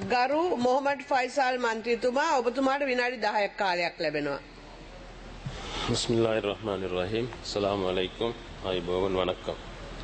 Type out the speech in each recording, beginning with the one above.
ගරු මොහමඩ් ෆයිසාල් මන්ත්‍රීතුමා ඔබතුමාට විනාඩි 10ක් කාලයක් ලැබෙනවා. பிஸ்மில்லாஹிர் ரஹ்மானிர் ரஹீம் அஸ்ஸலாமு அலைக்கும் ஆய்பவன் வணக்கம்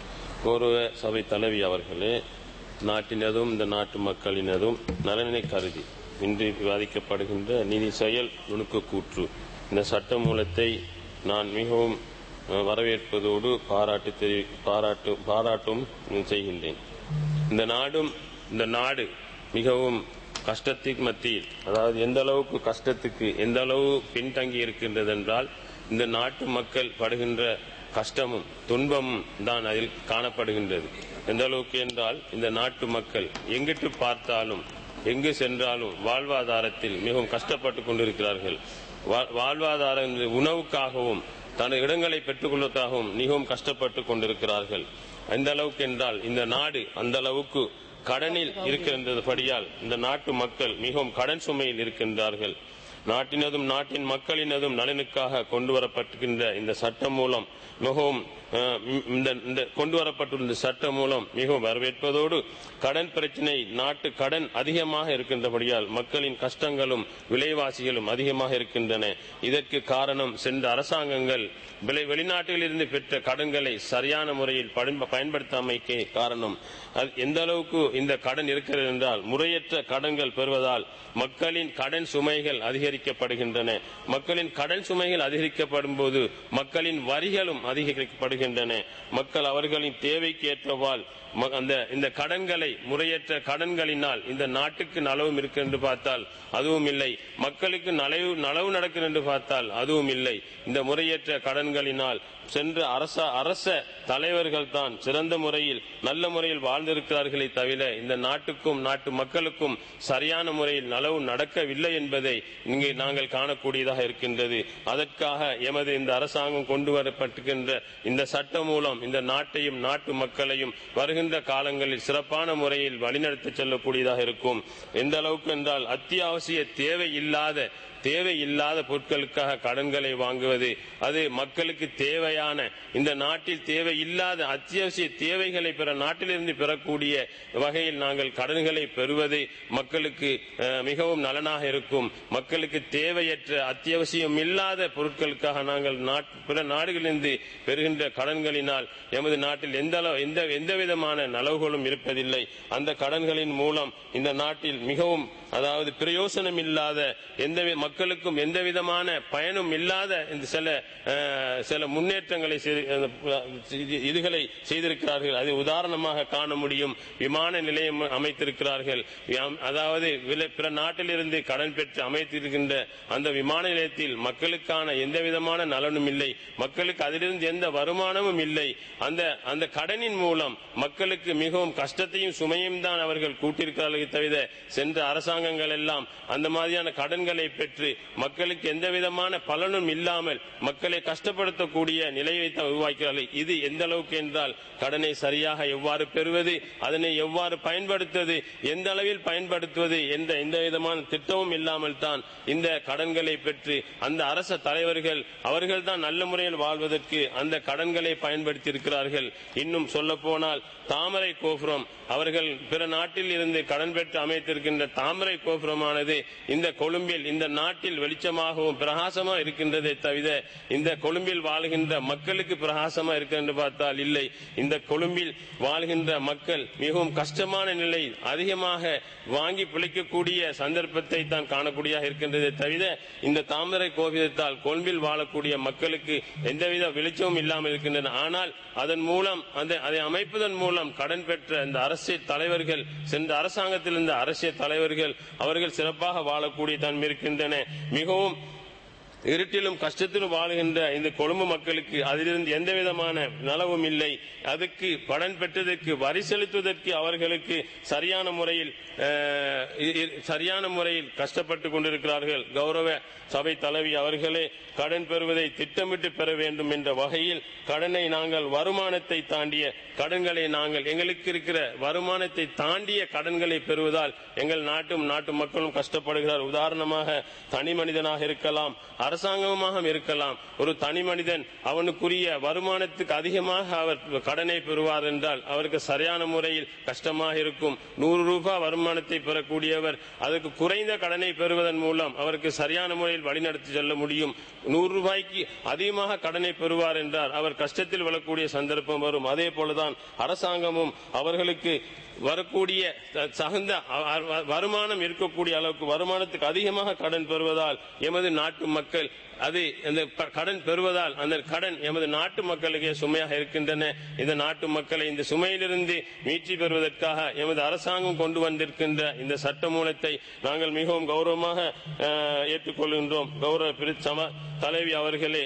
கௌரவ சபை தலைவி அவர்களே நாட்டினதும் இந்த நாட்டு மக்களினதும் நலனை கருதி இன்று விவாதிக்கப்படுகின்ற நீதி செயல் நுணுக்க கூற்று இந்த சட்ட மூலத்தை நான் மிகவும் அஹ், வரவேற்பதோடு பாராட்டு தெரி பாராட்டு பாராட்டும் செய்கின்றேன் இந்த நாடும் இந்த நாடு மிகவும் கஷ்டத்தின் மத்தியில் அதாவது எந்த அளவுக்கு கஷ்டத்துக்கு எந்த அளவு பின்தங்கி இருக்கின்றது என்றால் இந்த நாட்டு மக்கள் படுகின்ற கஷ்டமும் துன்பமும் தான் அதில் காணப்படுகின்றது எந்த அளவுக்கு என்றால் இந்த நாட்டு மக்கள் எங்கிட்டு பார்த்தாலும் எங்கு சென்றாலும் வாழ்வாதாரத்தில் மிகவும் கஷ்டப்பட்டு கொண்டிருக்கிறார்கள் வா- வாழ்வாதார உணவுக்காகவும் தனது இடங்களை பெற்றுக் கொள்வதற்காகவும் மிகவும் கஷ்டப்பட்டு கொண்டிருக்கிறார்கள் எந்த அளவுக்கு என்றால் இந்த நாடு அந்த அளவுக்கு கடனில் இருக்கின்றபடியால் இந்த நாட்டு மக்கள் மிகவும் கடன் சுமையில் இருக்கின்றார்கள் நாட்டினதும் நாட்டின் மக்களினதும் நலனுக்காக கொண்டு வரப்பட்டிருக்கின்ற இந்த சட்டம் மூலம் மிகவும் அஹ், இந்த இந்த கொண்டு வரப்பட்டுள்ள இந்த சட்டம் மூலம் மிகவும் வரவேற்பதோடு கடன் பிரச்சினை நாட்டு கடன் அதிகமாக இருக்கின்றபடியால் மக்களின் கஷ்டங்களும் விலைவாசிகளும் அதிகமாக இருக்கின்றன இதற்கு காரணம் சென்ற அரசாங்கங்கள் விலை வெளிநாட்டிலிருந்து பெற்ற கடன்களை சரியான முறையில் பயன்ப- பயன்படுத்தாமைக்கே காரணம் அது எந்த அளவுக்கு இந்த கடன் இருக்கிறது என்றால் முறையற்ற கடன்கள் பெறுவதால் மக்களின் கடன் சுமைகள் அதிகரிக்கப்படுகின்றன மக்களின் கடன் சுமைகள் அதிகரிக்கப்படும் போது மக்களின் வரிகளும் அதிகரிக்கப்படுகின்றன மக்கள் அவர்களின் தேவைக்கு ஏற்றவால் ம- அந்த இந்த கடன்களை முறையற்ற கடன்களினால் இந்த நாட்டுக்கு நலவும் இருக்கு என்று பார்த்தால் அதுவும் இல்லை மக்களுக்கு நலவு நலவு நடக்கிறது என்று பார்த்தால் அதுவும் இல்லை இந்த முறையற்ற கடன்களினால் சென்ற அரச அரச தலைவர்கள் தான் சிறந்த முறையில் நல்ல முறையில் வாழ்ந்திருக்கிறார்களே தவிர இந்த நாட்டுக்கும் நாட்டு மக்களுக்கும் சரியான முறையில் நலவு நடக்கவில்லை என்பதை இங்கே நாங்கள் காணக்கூடியதாக இருக்கின்றது அதற்காக எமது இந்த அரசாங்கம் கொண்டு வரப்பட்டிருக்கின்ற இந்த சட்டம் மூலம் இந்த நாட்டையும் நாட்டு மக்களையும் வருகின்ற காலங்களில் சிறப்பான முறையில் வழிநடத்தி செல்லக்கூடியதாக இருக்கும் எந்த அளவுக்கு என்றால் அத்தியாவசிய தேவை இல்லாத தேவையில்லாத பொருட்களுக்காக கடன்களை வாங்குவது அது மக்களுக்கு தேவையான இந்த நாட்டில் தேவையில்லாத அத்தியாவசிய தேவைகளை பெற நாட்டிலிருந்து பெறக்கூடிய வகையில் நாங்கள் கடன்களை பெறுவது மக்களுக்கு அஹ், மிகவும் நலனாக இருக்கும் மக்களுக்கு தேவையற்ற அத்தியாவசியம் இல்லாத பொருட்களுக்காக நாங்கள் நாட்- பிற நாடுகளிலிருந்து பெறுகின்ற கடன்களினால் எமது நாட்டில் எந்த அளவு- எந்த எந்த விதமான நலவுகளும் இருப்பதில்லை அந்த கடன்களின் மூலம் இந்த நாட்டில் மிகவும் அதாவது பிரயோசனம் இல்லாத எந்த வி- மக்களுக்கும் எந்த விதமான பயனும் இல்லாத இந்த சில அஹ், சில முன்னேற்றங்களை செய்து- அஹ், இது- இதுகளை செய்திருக்கிறார்கள் அது உதாரணமாக காண முடியும் விமான நிலையம் அமைத்திருக்கிறார்கள் வியாம்- அதாவது விலை- பிற நாட்டிலிருந்து கடன் பெற்று அமைத்திருக்கின்ற அந்த விமான நிலையத்தில் மக்களுக்கான எந்த விதமான நலனும் இல்லை மக்களுக்கு அதிலிருந்து எந்த வருமானமும் இல்லை அந்த அந்த கடனின் மூலம் மக்களுக்கு மிகவும் கஷ்டத்தையும் சுமையும் தான் அவர்கள் கூட்டியிருக்கிறார்களே தவிர சென்ற அரசாங்கங்கள் எல்லாம் அந்த மாதிரியான கடன்களை பெற்று மக்களுக்கு எந்த விதமான பலனும் இல்லாமல் மக்களை கஷ்டப்படுத்தக்கூடிய நிலையை தான் உருவாக்கிறார்கள் இது எந்த அளவுக்கு என்றால் கடனை சரியாக எவ்வாறு பெறுவது அதனை எவ்வாறு பயன்படுத்துவது எந்த அளவில் பயன்படுத்துவது என்ற எந்த விதமான திட்டமும் இல்லாமல் தான் இந்த கடன்களை பெற்று அந்த அரச தலைவர்கள் அவர்கள் தான் நல்ல முறையில் வாழ்வதற்கு அந்த கடன்களை பயன்படுத்தி இருக்கிறார்கள் இன்னும் சொல்ல போனால் தாமரை கோபுரம் அவர்கள் பிற நாட்டில் இருந்து கடன் பெற்று அமைத்திருக்கின்ற தாமரை கோபுரமானது இந்த கொழும்பில் இந்த நாட்டில் வெளிச்சமாகவும் பிரகாசமாக இருக்கின்றதை தவிர இந்த கொழும்பில் வாழ்கின்ற மக்களுக்கு பிரகாசமா இருக்கு என்று பார்த்தால் இல்லை இந்த கொழும்பில் வாழ்கின்ற மக்கள் மிகவும் கஷ்டமான நிலை அதிகமாக வாங்கி பிழைக்கக்கூடிய சந்தர்ப்பத்தை தான் காணக்கூடியதாக இருக்கின்றதை தவிர இந்த தாமரை கோபுரத்தால் கொழும்பில் வாழக்கூடிய மக்களுக்கு எந்தவித வெளிச்சமும் இல்லாமல் இருக்கின்றன ஆனால் அதன் மூலம் அந்த அதை அமைப்பதன் மூலம் கடன் பெற்ற இந்த அரசியல் தலைவர்கள் சென்ற அரசாங்கத்தில் இருந்த அரசியல் தலைவர்கள் அவர்கள் சிறப்பாக வாழக்கூடிய தன்மை இருக்கின்றன மிகவும் இருட்டிலும் கஷ்டத்திலும் வாழுகின்ற இந்த கொழும்பு மக்களுக்கு அதிலிருந்து எந்த விதமான நலவும் இல்லை அதுக்கு கடன் பெற்றதற்கு வரி செலுத்துவதற்கு அவர்களுக்கு சரியான முறையில் அஹ், இ- இ- சரியான முறையில் கஷ்டப்பட்டு கொண்டிருக்கிறார்கள் கௌரவ சபை தலைவி அவர்களே கடன் பெறுவதை திட்டமிட்டு பெற வேண்டும் என்ற வகையில் கடனை நாங்கள் வருமானத்தை தாண்டிய கடன்களை நாங்கள் எங்களுக்கு இருக்கிற வருமானத்தை தாண்டிய கடன்களை பெறுவதால் எங்கள் நாட்டும் நாட்டு மக்களும் கஷ்டப்படுகிறார் உதாரணமாக தனி மனிதனாக இருக்கலாம் அரசு அரசாங்கமாக இருக்கலாம் ஒரு தனி மனிதன் அவனுக்குரிய வருமானத்துக்கு அதிகமாக அவர் கடனை பெறுவார் என்றால் அவருக்கு சரியான முறையில் கஷ்டமாக இருக்கும் நூறு ரூபாய் வருமானத்தை பெறக்கூடியவர் அதுக்கு குறைந்த கடனை பெறுவதன் மூலம் அவருக்கு சரியான முறையில் வழிநடத்தி செல்ல முடியும் நூறு ரூபாய்க்கு அதிகமாக கடனை பெறுவார் என்றால் அவர் கஷ்டத்தில் விழக்கூடிய சந்தர்ப்பம் வரும் அதே போலதான் அரசாங்கமும் அவர்களுக்கு வரக்கூடிய த- தகுந்த அ- அ- வருமானம் இருக்கக்கூடிய அளவுக்கு வருமானத்துக்கு அதிகமாக கடன் பெறுவதால் எமது நாட்டு மக்கள் அது அந்த ப- கடன் பெறுவதால் அந்த கடன் எமது நாட்டு மக்களுக்கே சுமையாக இருக்கின்றன இந்த நாட்டு மக்களை இந்த சுமையிலிருந்து மீட்சி பெறுவதற்காக எமது அரசாங்கம் கொண்டு வந்திருக்கின்ற இந்த சட்ட மூலத்தை நாங்கள் மிகவும் கௌரவமாக அஹ், ஏற்றுக்கொள்கின்றோம் கௌரவ பிரி- சம தலைவி அவர்களே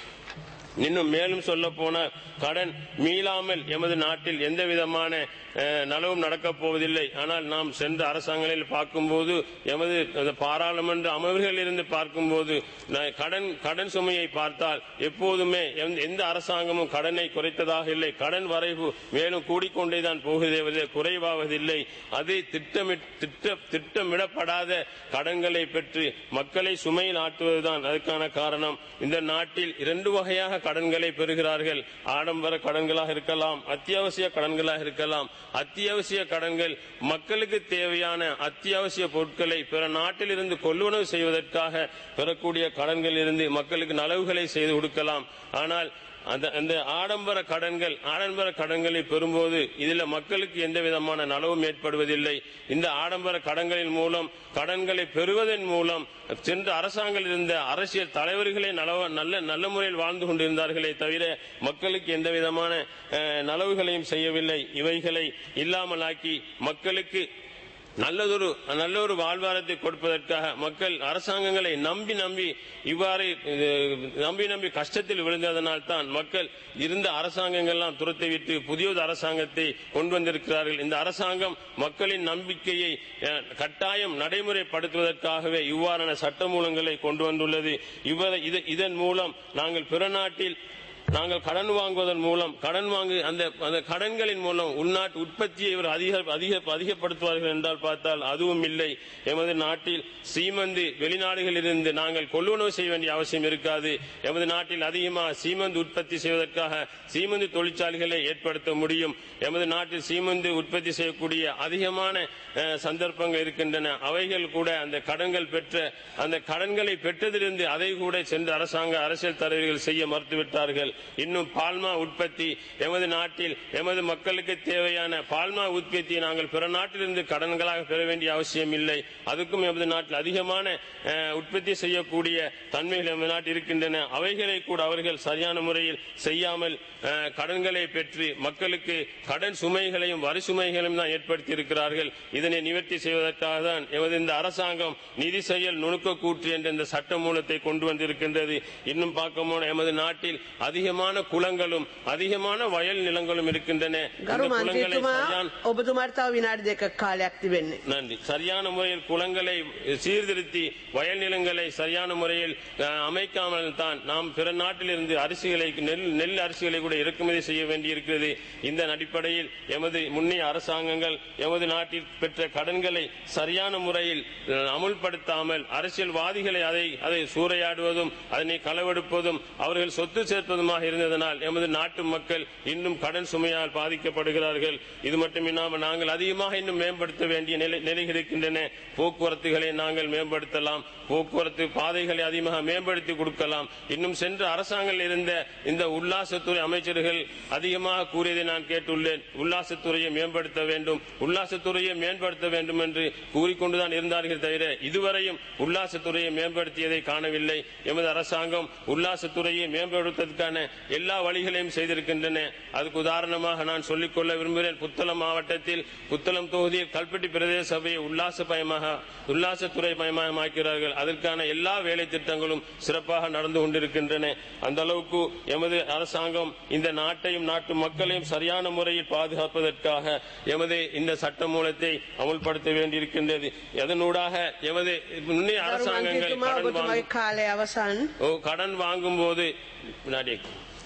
இன்னும் மேலும் சொல்ல போன கடன் மீளாமல் எமது நாட்டில் எந்த விதமான அஹ், நலவும் நடக்கப் போவதில்லை ஆனால் நாம் சென்ற அரசாங்கங்களில் பார்க்கும்போது எமது அந்த பாராளுமன்ற அமர்வுகளில் இருந்து பார்க்கும்போது ந- கடன் கடன் சுமையை பார்த்தால் எப்போதுமே எந்த- எந்த அரசாங்கமும் கடனை குறைத்ததாக இல்லை கடன் வரைவு மேலும் கூடிக்கொண்டேதான் போகுதே ஒழிய குறைவாவதில்லை அது திட்டமிட் திட்ட திட்டமிடப்படாத கடன்களை பெற்று மக்களை சுமையில் ஆட்டுவதுதான் அதுக்கான காரணம் இந்த நாட்டில் இரண்டு வகையாக கடன்களை பெறுகிறார்கள் ஆடம்பர கடன்களாக இருக்கலாம் அத்தியாவசிய கடன்களாக இருக்கலாம் அத்தியாவசிய கடன்கள் மக்களுக்கு தேவையான அத்தியாவசிய பொருட்களை பிற நாட்டிலிருந்து கொள்வனவு செய்வதற்காக பெறக்கூடிய கடன்களில் இருந்து மக்களுக்கு நலவுகளை செய்து கொடுக்கலாம் ஆனால் அந்த அந்த ஆடம்பர கடன்கள் ஆடம்பர கடன்களை பெறும்போது இதுல மக்களுக்கு எந்த விதமான நலவும் ஏற்படுவதில்லை இந்த ஆடம்பர கடன்களின் மூலம் கடன்களை பெறுவதன் மூலம் சென்ற அரசாங்கத்தில் இருந்த அரசியல் தலைவர்களே நலவ- நல்ல நல்ல முறையில் வாழ்ந்து கொண்டிருந்தார்களே தவிர மக்களுக்கு எந்த விதமான அஹ், நலவுகளையும் செய்யவில்லை இவைகளை இல்லாமலாக்கி மக்களுக்கு நல்லதொரு நல்ல ஒரு வாழ்வாரத்தை கொடுப்பதற்காக மக்கள் அரசாங்கங்களை நம்பி நம்பி இவ்வாறு அஹ், நம்பி நம்பி கஷ்டத்தில் விழுந்ததனால் தான் மக்கள் இருந்த அரசாங்கங்கள்லாம் துரத்தை விட்டு புதியது அரசாங்கத்தை கொண்டு வந்திருக்கிறார்கள் இந்த அரசாங்கம் மக்களின் நம்பிக்கையை அஹ், கட்டாயம் நடைமுறைப்படுத்துவதற்காகவே இவ்வாறான சட்டமூலங்களை கொண்டு வந்துள்ளது இவ்வாறு இது- இதன் மூலம் நாங்கள் பிற நாட்டில் நாங்கள் கடன் வாங்குவதன் மூலம் கடன் வாங்கு அந்த அந்த கடன்களின் மூலம் உள்நாட்டு உற்பத்தியை இவர் அதிக அதிக அதிகப்படுத்துவார்கள் என்றால் பார்த்தால் அதுவும் இல்லை எமது நாட்டில் சீமந்து வெளிநாடுகளிலிருந்து நாங்கள் கொள்வனவு செய்ய வேண்டிய அவசியம் இருக்காது எமது நாட்டில் அதிகமாக சீமந்து உற்பத்தி செய்வதற்காக சீமந்து தொழிற்சாலைகளை ஏற்படுத்த முடியும் எமது நாட்டில் சீமந்து உற்பத்தி செய்யக்கூடிய அதிகமான அஹ், சந்தர்ப்பங்கள் இருக்கின்றன அவைகள் கூட அந்த கடன்கள் பெற்ற அந்த கடன்களை பெற்றதிலிருந்து அதை கூட சென்ற அரசாங்க அரசியல் தலைவர்கள் செய்ய மறுத்துவிட்டார்கள் இன்னும் பால்மா உற்பத்தி எமது நாட்டில் எமது மக்களுக்கு தேவையான பால்மா உற்பத்தியை நாங்கள் பிற நாட்டிலிருந்து கடன்களாக பெற வேண்டிய அவசியம் இல்லை அதுக்கும் எமது நாட்டில் அதிகமான அஹ், உற்பத்தி செய்யக்கூடிய தன்மைகள் எமது நாட்டில் இருக்கின்றன அவைகளை கூட அவர்கள் சரியான முறையில் செய்யாமல் அஹ், கடன்களை பெற்று மக்களுக்கு கடன் சுமைகளையும் வரி சுமைகளையும் தான் ஏற்படுத்தி இருக்கிறார்கள் இதனை நிவர்த்தி செய்வதற்காக தான் எமது இந்த அரசாங்கம் நிதி செயல் நுணுக்க கூற்று என்ற இந்த சட்ட மூலத்தை கொண்டு வந்திருக்கின்றது இன்னும் பார்க்க போனால் எமது நாட்டில் அதிகமான குளங்களும் அதிகமான வயல் நிலங்களும் இருக்கின்றன இந்த ගරු குளங்களை මන්ත්‍රීතුමා சரியான ඔබතුමාට තව විනාඩි දෙකක් කාලයක් තිබෙන්නේ. நன்றி சரியான முறையில் குளங்களை சீர்திருத்தி வயல் நிலங்களை சரியான முறையில் அஹ், அமைக்காமல் தான் நாம் பிற நாட்டிலிருந்து அரிசிகளை நெல் நெல் அரிசிகளை கூட இறக்குமதி செய்ய வேண்டியிருக்கிறது இந்த அடிப்படையில் எமது முன்னைய அரசாங்கங்கள் எமது நாட்டில் பெற்ற கடன்களை சரியான முறையில் அஹ், அமுல்படுத்தாமல் அரசியல்வாதிகளை அதை அதை சூறையாடுவதும் அதனை களவெடுப்பதும் அவர்கள் சொத்து சேர்ப்பதுமாக இருந்ததனால் எமது நாட்டு மக்கள் இன்னும் கடன் சுமையால் பாதிக்கப்படுகிறார்கள் இது மட்டுமில்லாமல் நாங்கள் அதிகமாக இன்னும் மேம்படுத்த வேண்டிய நிலை நிலைகள் இருக்கின்றன போக்குவரத்துகளை நாங்கள் மேம்படுத்தலாம் போக்குவரத்து பாதைகளை அதிகமாக மேம்படுத்தி கொடுக்கலாம் இன்னும் சென்ற அரசாங்கத்தில் இருந்த இந்த உல்லாசத்துறை அமைச்சர்கள் அதிகமாக கூறியதை நான் கேட்டுள்ளேன் உல்லாசத்துறையை மேம்படுத்த வேண்டும் உல்லாசத்துறையை மேம்படுத்த வேண்டும் என்று கூறிக்கொண்டுதான் இருந்தார்கள் தவிர இதுவரையும் உல்லாசத்துறையை மேம்படுத்தியதை காணவில்லை எமது அரசாங்கம் உல்லாசத்துறையை மேம்படுத்துவதற்கான எல்லா வழிகளையும் செய்திருக்கின்றன அதுக்கு உதாரணமாக நான் சொல்லிக்கொள்ள விரும்புகிறேன் புத்தளம் மாவட்டத்தில் புத்தளம் தொகுதியில் கல்பட்டி பிரதேச சபையை உல்லாச பயமாக உல்லாசத்துறை பயமாக்கிறார்கள் அதற்கான எல்லா வேலை திட்டங்களும் சிறப்பாக நடந்து கொண்டிருக்கின்றன அந்த அளவுக்கு எமது அரசாங்கம் இந்த நாட்டையும் நாட்டு மக்களையும் சரியான முறையில் பாதுகாப்பதற்காக எமது இந்த சட்ட மூலத்தை அமுல்படுத்த வேண்டியிருக்கின்றது அதனூடாக எமது முன்னைய ගරු அரசாங்கங்கள் මන්ත්‍රීතුමා கடன் ඔබතුමාගේ வாங்கும் කාලය අවසන්. ஓ கடன் வாங்கும் போது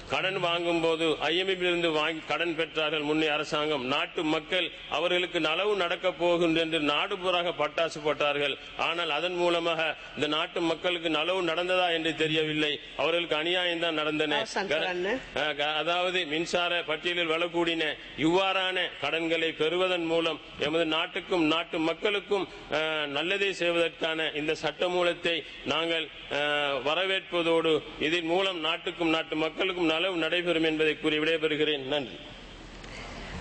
கடன் வாங்கும் போது IMF இருந்து வாங்கி கடன் பெற்றார்கள் முன்னே அரசாங்கம் நாட்டு மக்கள் அவர்களுக்கு நலவு நடக்கப் போகின்ற என்று நாடு பூராக பட்டாசு போட்டார்கள் ஆனால் அதன் மூலமாக இந்த நாட்டு மக்களுக்கு நலவு நடந்ததா என்று தெரியவில்லை அவர்களுக்கு அநியாயம் தான் நடந்தன அவசான் කරන්න. அஹ் க- அதாவது மின்சார பட்டியலில் வரக்கூடின இவ்வாறான கடன்களை பெறுவதன் மூலம் எமது நாட்டுக்கும் நாட்டு மக்களுக்கும் அஹ், நல்லதை செய்வதற்கான இந்த சட்டமூலத்தை நாங்கள் அஹ், வரவேற்பதோடு இதன் மூலம் நாட்டுக்கும் நாட்டு மக்களுக்கும் நலவு நடைபெறும் என்பதை கூறி விடைபெறுகிறேன் நன்றி